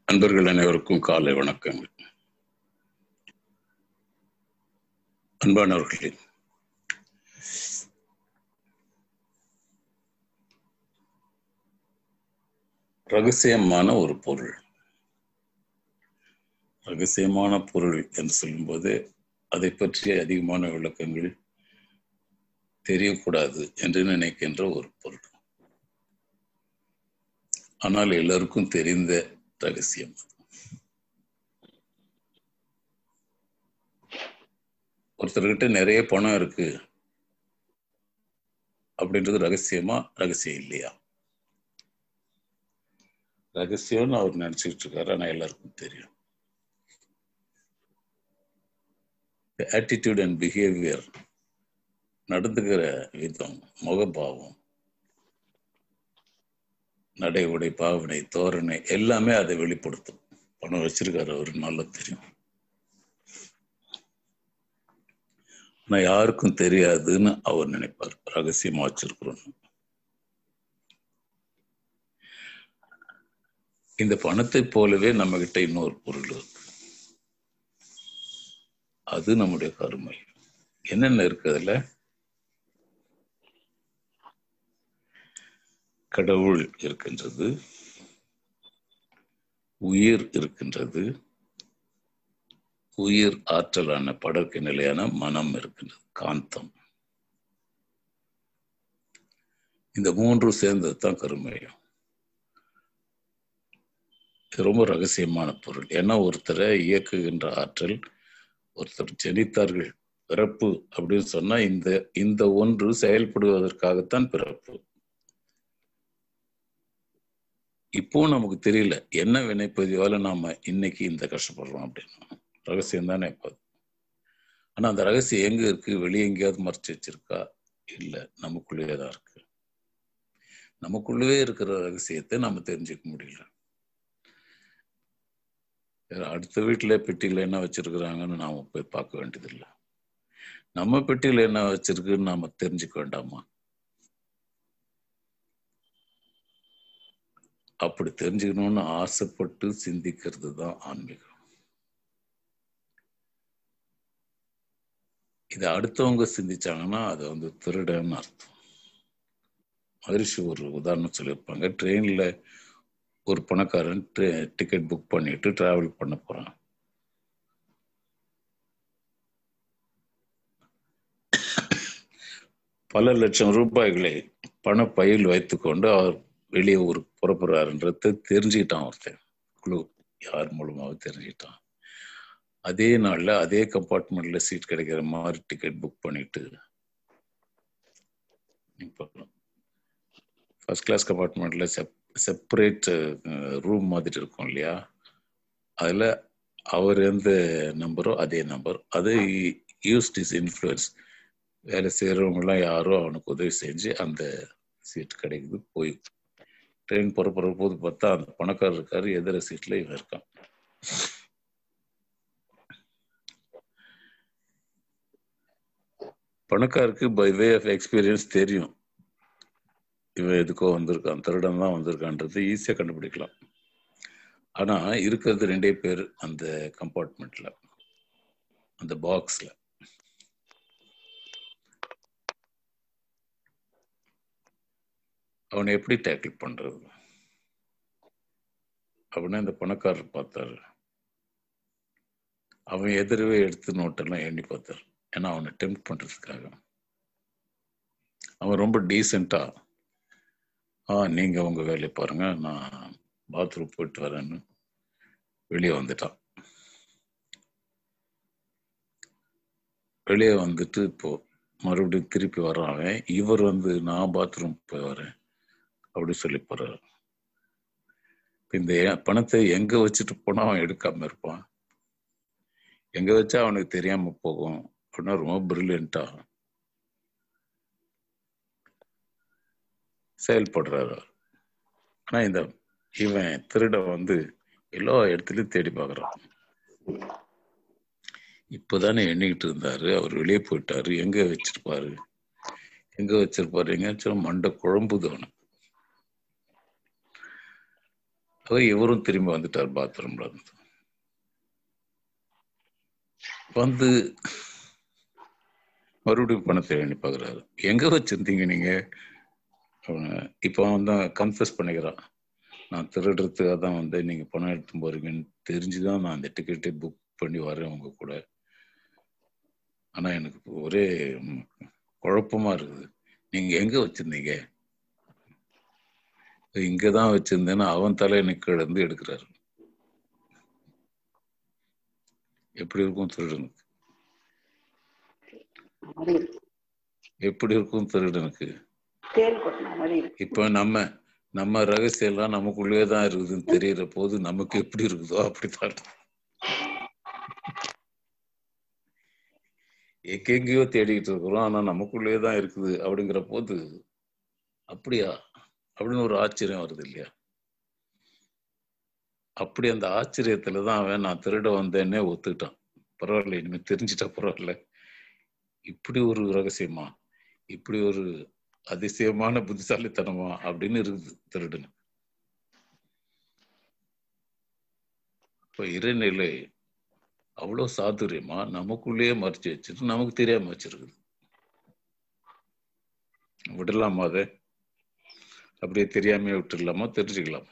அன்பர்கள் அனைவருக்கும் காலை வணக்கங்கள் அன்பானவர்களே ரகசியமான ஒரு பொருள் ரகசியமான பொருள் என்று சொல்லும்போது அதை பற்றிய அதிகமான விளக்கங்கள் தெரியக்கூடாது என்று நினைக்கின்ற ஒரு பொருள் ஆனால் எல்லோருக்கும் தெரிந்த ரகசியம் ஒருத்தர்கிட்ட நிறைய பணம் இருக்கு அப்படின்றது ரகசியமா ரகசியம் இல்லையா ரகசியம்னு அவர் நினைச்சிட்டு இருக்காரு ஆனா எல்லாருக்கும் தெரியும் ஆட்டிடியூட் அண்ட் பிஹேவியர் நடந்துக்கிற விதம் முகபாவம் நடை உடை பாவனை தோரணை எல்லாமே அதை வெளிப்படுத்தும் பணம் வச்சிருக்காரு அவரு நல்லா தெரியும் ஆனா யாருக்கும் தெரியாதுன்னு அவர் நினைப்பார் ரகசியமா வச்சிருக்கிறோம் இந்த பணத்தை போலவே நம்ம கிட்ட இன்னொரு பொருள் இருக்கு அது நம்முடைய கருமை என்னென்ன இருக்கு அதுல கடவுள் இருக்கின்றது உயிர் இருக்கின்றது உயிர் ஆற்றலான படற்கு நிலையான மனம் இருக்கின்றது காந்தம் இந்த மூன்று சேர்ந்தது தான் கருமையம் இது ரொம்ப ரகசியமான பொருள் ஏன்னா ஒருத்தரை இயக்குகின்ற ஆற்றல் ஒருத்தர் ஜனித்தார்கள் பிறப்பு அப்படின்னு சொன்னா இந்த இந்த ஒன்று செயல்படுவதற்காகத்தான் பிறப்பு இப்போ நமக்கு தெரியல என்ன வினைப்பதிவால நாம இன்னைக்கு இந்த கஷ்டப்படுறோம் அப்படின்னு ரகசியம் தானே இப்போ ஆனா அந்த ரகசியம் எங்க இருக்கு வெளியே எங்கேயாவது மறைச்சு வச்சிருக்கா இல்ல நமக்குள்ளேயே தான் இருக்கு நமக்குள்ளவே இருக்கிற ரகசியத்தை நம்ம தெரிஞ்சுக்க முடியல அடுத்த வீட்டுல பெட்டியில என்ன வச்சிருக்கிறாங்கன்னு நாம போய் பார்க்க வேண்டியதில்லை நம்ம பெட்டியில என்ன வச்சிருக்குன்னு நாம தெரிஞ்சுக்க வேண்டாமா அப்படி தெரிஞ்சுக்கணும்னு ஆசைப்பட்டு சிந்திக்கிறது தான் ஆன்மீகம் இதை அடுத்தவங்க சிந்திச்சாங்கன்னா அதை வந்து திருடன்னு அர்த்தம் மகரிஷி ஒரு உதாரணம் சொல்லியிருப்பாங்க ட்ரெயினில் ஒரு பணக்காரன் டிக்கெட் புக் பண்ணிட்டு டிராவல் பண்ண போறான் பல லட்சம் ரூபாய்களை பண பையில் வைத்துக்கொண்டு அவர் வெளியே ஒரு புறப்படுறாருன்றத தெரிஞ்சுக்கிட்டான் ஒருத்தன் குழு யார் மூலமாக தெரிஞ்சுக்கிட்டான் அதே நாள்ல அதே கம்பார்ட்மெண்ட்ல சீட் கிடைக்கிற மாதிரி டிக்கெட் புக் பண்ணிட்டு ஃபர்ஸ்ட் கிளாஸ் கம்பார்ட்மெண்ட்ல செப் செப்பரேட் ரூம் மாதிரி இருக்கும் இல்லையா அதில் அவர் எந்த நம்பரோ அதே நம்பர் அது யூஸ்ட் இஸ் இன்ஃப்ளூயன்ஸ் வேலை செய்கிறவங்களாம் யாரோ அவனுக்கு உதவி செஞ்சு அந்த சீட் கிடைக்குது போய் ட்ரெயின் புறப்படுற போது பார்த்தா அந்த பணக்காரர் இருக்காரு எதிர சீட்ல இவன் இருக்கான் பணக்காருக்கு பை வே ஆஃப் எக்ஸ்பீரியன்ஸ் தெரியும் இவன் எதுக்கோ வந்திருக்கான் திருடன் தான் வந்திருக்கான்றது ஈஸியாக கண்டுபிடிக்கலாம் ஆனா இருக்கிறது ரெண்டே பேர் அந்த கம்பார்ட்மெண்ட்ல அந்த பாக்ஸ்ல அவனை எப்படி டேக்கிள் பண்றது அப்படின்னா இந்த பணக்காரர் பார்த்தாரு அவன் எதிரவே எடுத்து நோட்டெல்லாம் எண்ணி பார்த்தாரு ஏன்னா அவனை டெம்ப் பண்றதுக்காக அவன் ரொம்ப டீசெண்டா ஆ நீங்க உங்க வேலையை பாருங்க நான் பாத்ரூம் போயிட்டு வரேன்னு வெளியே வந்துட்டான் வெளியே வந்துட்டு இப்போ மறுபடியும் திருப்பி வர்றான் இவர் வந்து நான் பாத்ரூம் போய் வரேன் அப்படி சொல்லி போறாரு இந்த பணத்தை எங்க வச்சுட்டு போனா அவன் எடுக்காம இருப்பான் எங்க வச்சா அவனுக்கு தெரியாம போகும் அப்படின்னா ரொம்ப பிரில்லியண்டா செயல்படுறாரு ஆனா இந்த இவன் திருட வந்து எல்லா இடத்துலயும் தேடி பார்க்கறான் இப்பதானே எண்ணிக்கிட்டு இருந்தாரு அவர் வெளியே போயிட்டாரு எங்க வச்சிருப்பாரு எங்க வச்சிருப்பாரு எங்கேயாச்சும் மண்டை குழம்புது அவனுக்கு அவர் இவரும் திரும்பி வந்துட்டார் பாத்ரூம்ல இருந்து வந்து மறுபடியும் பணத்தை எண்ணி பார்க்குறாரு எங்க வச்சிருந்தீங்க நீங்க இப்போ வந்து கன்ஃபஸ் பண்ணிக்கிறான் நான் திருடுறதுக்காக தான் வந்து நீங்க பணம் எடுத்து போறீங்கன்னு தெரிஞ்சுதான் நான் அந்த டிக்கெட்டை புக் பண்ணி வரேன் உங்க கூட ஆனா எனக்கு ஒரே குழப்பமா இருக்குது நீங்க எங்க வச்சிருந்தீங்க இங்கதான் வச்சிருந்தேன்னு அவன் தலையை கிடந்து எடுக்கிறாரு எப்படி இருக்கும் திருடனுக்கு எப்படி இருக்கும் திருடனுக்கு இப்ப நம்ம நம்ம ரகசியம் எல்லாம் நமக்குள்ளே தான் இருக்குதுன்னு தெரியற போது நமக்கு எப்படி இருக்குதோ அப்படித்தான் எங்கெங்கேயோ தேடிக்கிட்டு இருக்கிறோம் ஆனா நமக்குள்ளே தான் இருக்குது அப்படிங்கிற போது அப்படியா அப்படின்னு ஒரு ஆச்சரியம் வருது இல்லையா அப்படி அந்த ஆச்சரியத்துல தான் அவன் நான் திருட வந்தேன்னே ஒத்துக்கிட்டான் பரவாயில்ல இனிமே தெரிஞ்சிட்டா பரவாயில்ல இப்படி ஒரு ரகசியமா இப்படி ஒரு அதிசயமான புத்திசாலித்தனமா அப்படின்னு இருக்குது திருடுன்னு இப்ப இறைநிலை அவ்வளவு சாதுரியமா நமக்குள்ளேயே மறைச்சு வச்சுட்டு நமக்கு தெரியாம வச்சிருக்குது விடலாமா அதை அப்படியே தெரியாம விட்டுடலாமா தெரிஞ்சுக்கலாமா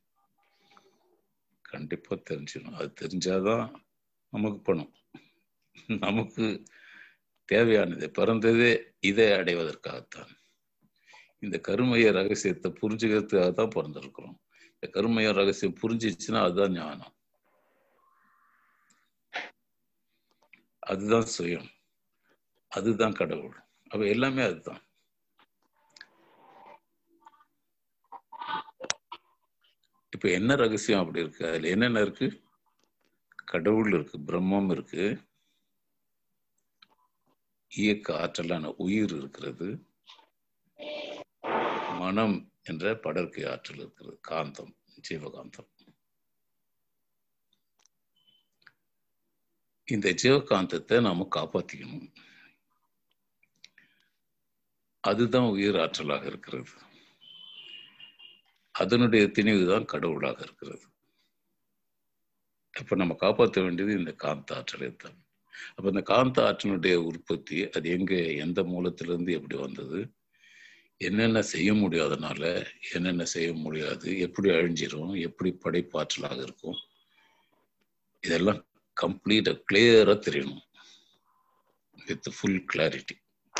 கண்டிப்பா தெரிஞ்சிடும் அது தெரிஞ்சாதான் நமக்கு பணம் நமக்கு தேவையானது பிறந்ததே இதை அடைவதற்காகத்தான் இந்த கருமைய ரகசியத்தை புரிஞ்சுக்கிறதுக்காக தான் பிறந்திருக்கிறோம் இந்த கருமைய ரகசியம் புரிஞ்சிச்சுன்னா அதுதான் ஞானம் அதுதான் சுயம் அதுதான் கடவுள் அப்ப எல்லாமே அதுதான் இப்ப என்ன ரகசியம் அப்படி இருக்கு அதுல என்னென்ன இருக்கு கடவுள் இருக்கு பிரம்மம் இருக்கு இயக்க ஆற்றலான உயிர் இருக்கிறது மனம் என்ற படர்க்கை ஆற்றல் இருக்கிறது காந்தம் ஜீவகாந்தம் இந்த ஜீவகாந்தத்தை நாம காப்பாத்திக்கணும் அதுதான் உயிர் ஆற்றலாக இருக்கிறது அதனுடைய திணிவு தான் கடவுளாக இருக்கிறது அப்ப நம்ம காப்பாற்ற வேண்டியது இந்த காந்த ஆற்றலை தான் அப்ப இந்த காந்த ஆற்றலுடைய உற்பத்தி அது எங்க எந்த மூலத்திலிருந்து எப்படி வந்தது என்னென்ன செய்ய முடியாதனால என்னென்ன செய்ய முடியாது எப்படி அழிஞ்சிரும் எப்படி படைப்பாற்றலாக இருக்கும் இதெல்லாம் கம்ப்ளீட்டா கிளியரா தெரியணும் வித் ஃபுல் கிளாரிட்டி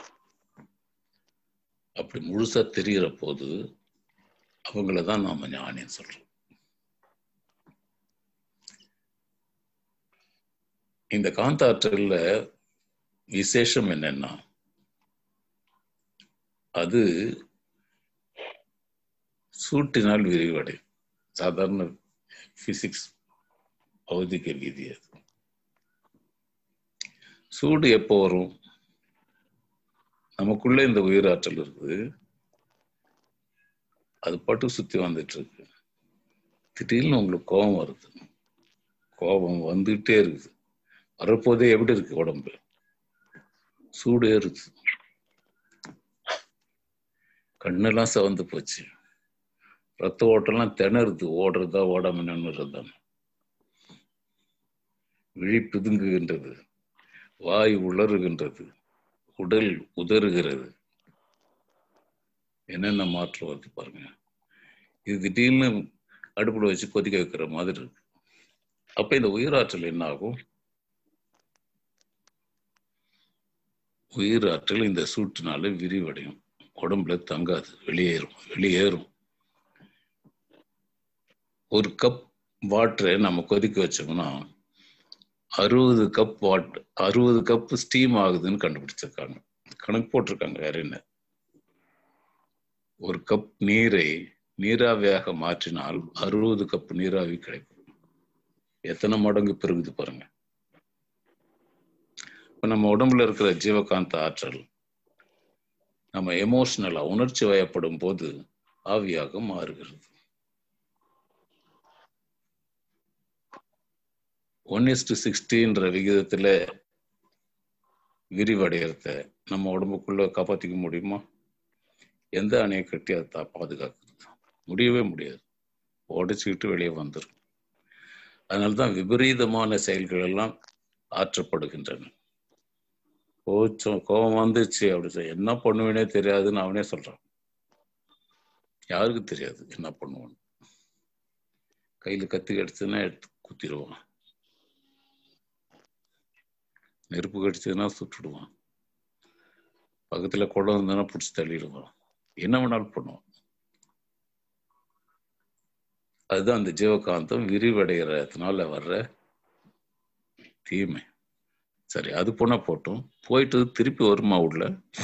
அப்படி முழுசா தெரிகிற போது அவங்கள தான் நாம ஞானின்னு சொல்றோம் இந்த காந்த ஆற்றல்ல விசேஷம் என்னன்னா அது சூட்டினால் விரிவடையும் சாதாரண பிசிக்ஸ் பௌதிக விதி அது சூடு எப்போ வரும் நமக்குள்ள இந்த உயிராற்றல் இருக்குது அது பாட்டு சுத்தி வந்துட்டு இருக்கு திடீர்னு உங்களுக்கு கோபம் வருது கோபம் வந்துகிட்டே இருக்குது வரப்போதே எப்படி இருக்கு உடம்பு சூடு ஏறுது கண்ணெல்லாம் செவந்து போச்சு ரத்த ஓட்டம்லாம் திணறுது ஓடுறதா ஓடாம நின்றுறதா விழி பிதுங்குகின்றது வாய் உளறுகின்றது உடல் உதறுகிறது என்னென்ன மாற்றம் வருது பாருங்க இது திடீர்னு அடுப்புல வச்சு கொதிக்க வைக்கிற மாதிரி இருக்கு அப்ப இந்த உயிராற்றல் என்ன ஆகும் உயிராற்றல் இந்த சூட்டினால விரிவடையும் உடம்புல தங்காது வெளியேறும் வெளியேறும் ஒரு கப் வாட்டரை நம்ம கொதிக்க வச்சோம்னா அறுபது கப் வாட் அறுபது கப் ஸ்டீம் ஆகுதுன்னு கண்டுபிடிச்சிருக்காங்க கணக்கு போட்டிருக்காங்க வேற என்ன ஒரு கப் நீரை நீராவியாக மாற்றினால் அறுபது கப் நீராவி கிடைக்கும் எத்தனை மடங்கு பெருகுது பாருங்க இப்ப நம்ம உடம்புல இருக்கிற ஜீவகாந்த ஆற்றல் நம்ம எமோஷனலா உணர்ச்சி வயப்படும் போது ஆவியாக மாறுகிறது ஒன் இஸ்டு சிக்ஸ்டின்ற விகிதத்துல விரிவடைகிறத நம்ம உடம்புக்குள்ள காப்பாத்திக்க முடியுமா எந்த அணையை கட்டி அதை பாதுகாக்கிறது முடியவே முடியாது உடைச்சிக்கிட்டு வெளியே வந்துடும் அதனால்தான் விபரீதமான செயல்கள் எல்லாம் ஆற்றப்படுகின்றன கோச்சம் கோபம் வந்துச்சு அப்படி சொல்லி என்ன பண்ணுவேனே தெரியாதுன்னு அவனே சொல்றான் யாருக்கு தெரியாது என்ன பண்ணுவான் கையில கத்தி கடிச்சதுன்னா எடுத்து குத்திடுவான் நெருப்பு கடிச்சதுன்னா சுட்டுடுவான் பக்கத்துல குடம் இருந்ததுன்னா பிடிச்சி தள்ளிடுவான் என்ன வேணாலும் பண்ணுவான் அதுதான் அந்த ஜீவகாந்தம் விரிவடைகிறதுனால வர்ற தீமை சரி அது போனா போட்டும் போயிட்டு திருப்பி வருமா உள்ள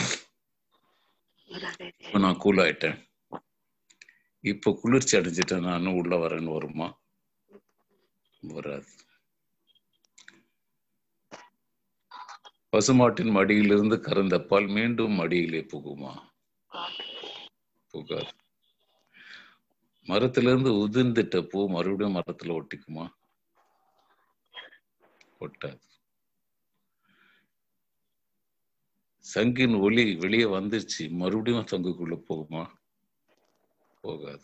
இப்ப நான் கூல் ஆயிட்டேன் இப்ப குளிர்ச்சி அடைஞ்சிட்டேன் நான் உள்ள வரேன்னு வருமா வராது பசுமாட்டின் மடியிலிருந்து கறந்த பால் மீண்டும் மடியிலே புகுமா புகாது மரத்திலிருந்து உதிர்ந்துட்ட பூ மறுபடியும் மரத்துல ஒட்டிக்குமா ஒட்டாது சங்கின் ஒளி வெளியே வந்துருச்சு மறுபடியும் சங்குக்குள்ள போகுமா போகாது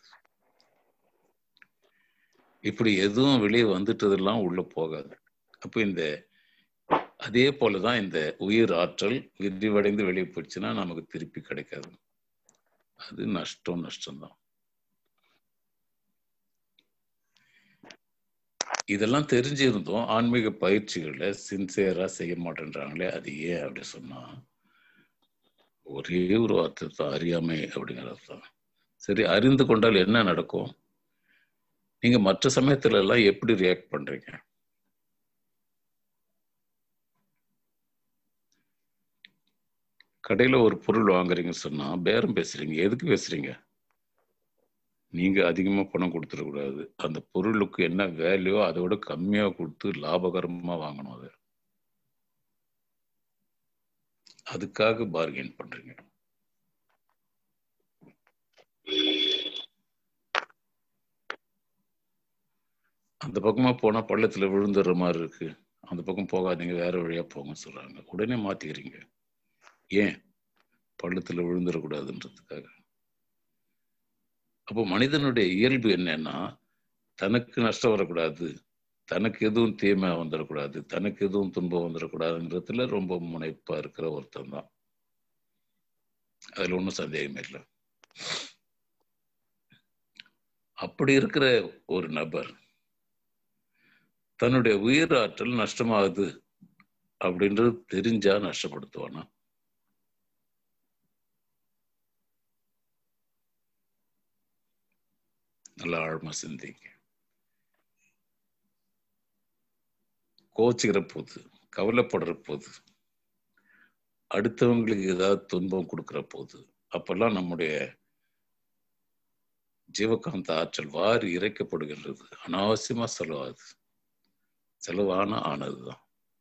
இப்படி எதுவும் வெளியே வந்துட்டதெல்லாம் உள்ள போகாது அப்ப இந்த அதே போலதான் இந்த உயிர் ஆற்றல் விரிவடைந்து வெளியே போயிடுச்சுன்னா நமக்கு திருப்பி கிடைக்காது அது நஷ்டம் நஷ்டம்தான் இதெல்லாம் தெரிஞ்சிருந்தோம் ஆன்மீக பயிற்சிகளை சின்சியரா செய்ய மாட்டேன்றாங்களே அது ஏன் அப்படி சொன்னா ஒரே ஒரு வார்த்தை தான் அறியாமை அப்படிங்கிறது தான் சரி அறிந்து கொண்டால் என்ன நடக்கும் நீங்க மற்ற சமயத்துல எல்லாம் எப்படி ரியாக்ட் பண்றீங்க கடையில ஒரு பொருள் வாங்குறீங்கன்னு சொன்னா பேரம் பேசுறீங்க எதுக்கு பேசுறீங்க நீங்க அதிகமா பணம் கொடுத்துடக்கூடாது அந்த பொருளுக்கு என்ன வேல்யூ அதை விட கம்மியா கொடுத்து லாபகரமா வாங்கணும் அது அதுக்காக பார்கெயின் பண்றீங்க அந்த பக்கமா போனா பள்ளத்துல விழுந்துடுற மாதிரி இருக்கு அந்த பக்கம் போகாதீங்க வேற வழியா போங்கன்னு சொல்றாங்க உடனே மாத்திக்கிறீங்க ஏன் பள்ளத்துல விழுந்துடக்கூடாதுன்றதுக்காக அப்போ மனிதனுடைய இயல்பு என்னன்னா தனக்கு நஷ்டம் வரக்கூடாது தனக்கு எதுவும் தீமை வந்துடக்கூடாது தனக்கு எதுவும் துன்பம் வந்துடக்கூடாதுன்றதுல ரொம்ப முனைப்பா இருக்கிற ஒருத்தன் தான் அதுல ஒன்றும் சந்தேகமே இல்லை அப்படி இருக்கிற ஒரு நபர் தன்னுடைய உயிர் ஆற்றல் நஷ்டமாகுது அப்படின்றது தெரிஞ்சா நஷ்டப்படுத்துவானா நல்லா ஆழமா சிந்திங்க கோச்சுக்கிற போது கவலைப்படுற போது அடுத்தவங்களுக்கு ஏதாவது துன்பம் கொடுக்கிற போது அப்பெல்லாம் நம்முடைய ஜீவகாந்த ஆற்றல் வாரி இறைக்கப்படுகின்றது அனாவசியமா செலவாது செலவான ஆனதுதான்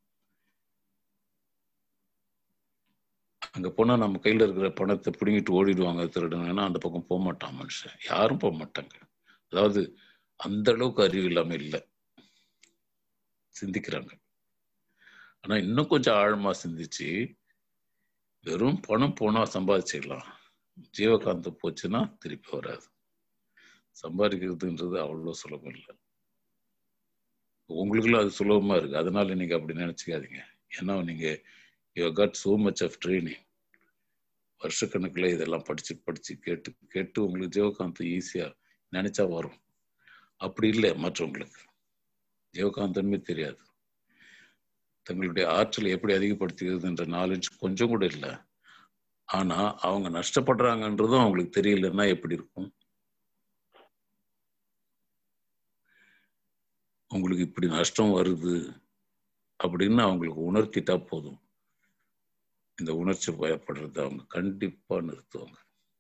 அங்க போனா நம்ம கையில இருக்கிற பணத்தை பிடுங்கிட்டு ஓடிடுவாங்க திருடுங்கன்னா அந்த பக்கம் போக மாட்டான் மனுஷன் யாரும் போக மாட்டாங்க அதாவது அந்த அளவுக்கு அறிவு இல்லாம இல்லை சிந்திக்கிறாங்க ஆனா இன்னும் கொஞ்சம் ஆழமா சிந்திச்சு வெறும் பணம் போனா சம்பாதிச்சிடலாம் ஜீவகாந்தம் போச்சுன்னா திருப்பி வராது சம்பாதிக்கிறதுன்றது அவ்வளோ சுலபம் இல்லை உங்களுக்குலாம் அது சுலபமா இருக்கு அதனால நீங்க அப்படி நினைச்சுக்காதீங்க ஏன்னா நீங்க you got so much of training வருஷக்கணக்கில் இதெல்லாம் படிச்சு படிச்சு கேட்டு கேட்டு உங்களுக்கு ஜீவகாந்தம் ஈஸியா நினைச்சா வரும் அப்படி இல்லை மற்றவங்களுக்கு ஜீவகாந்தன்மே தெரியாது தங்களுடைய ஆற்றலை எப்படி அதிகப்படுத்துகிறதுன்ற நாலேஜ் கொஞ்சம் கூட இல்லை ஆனா அவங்க நஷ்டப்படுறாங்கன்றதும் அவங்களுக்கு தெரியலன்னா எப்படி இருக்கும் உங்களுக்கு இப்படி நஷ்டம் வருது அப்படின்னு அவங்களுக்கு உணர்த்திட்டா போதும் இந்த உணர்ச்சி பயப்படுறத அவங்க கண்டிப்பா நிறுத்துவாங்க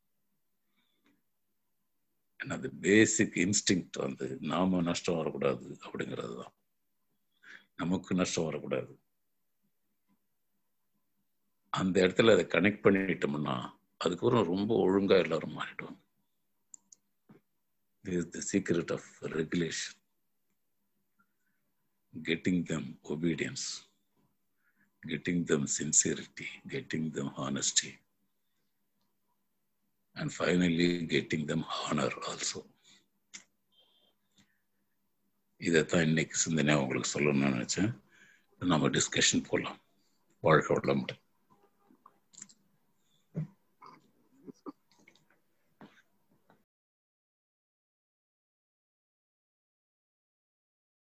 ஏன்னா அது பேசிக் இன்ஸ்டிங் வந்து நாம நஷ்டம் வரக்கூடாது அப்படிங்கிறது தான் நமக்கு நஷ்டம் வரக்கூடாது அந்த இடத்துல அதை கனெக்ட் பண்ணிட்டோம்னா அதுக்கப்புறம் ரொம்ப ஒழுங்கா எல்லாரும் மாறிடுவாங்க is the secret of regulation getting them obedience, getting them sincerity, getting them honesty, and finally getting them honor also. இதைத்தான் இன்னைக்கு சிந்தனையாக உங்களுக்கு சொல்லணும்னு நினச்சேன் நம்ம டிஸ்கஷன் போகலாம் வாழ்க்கை வளமுடன்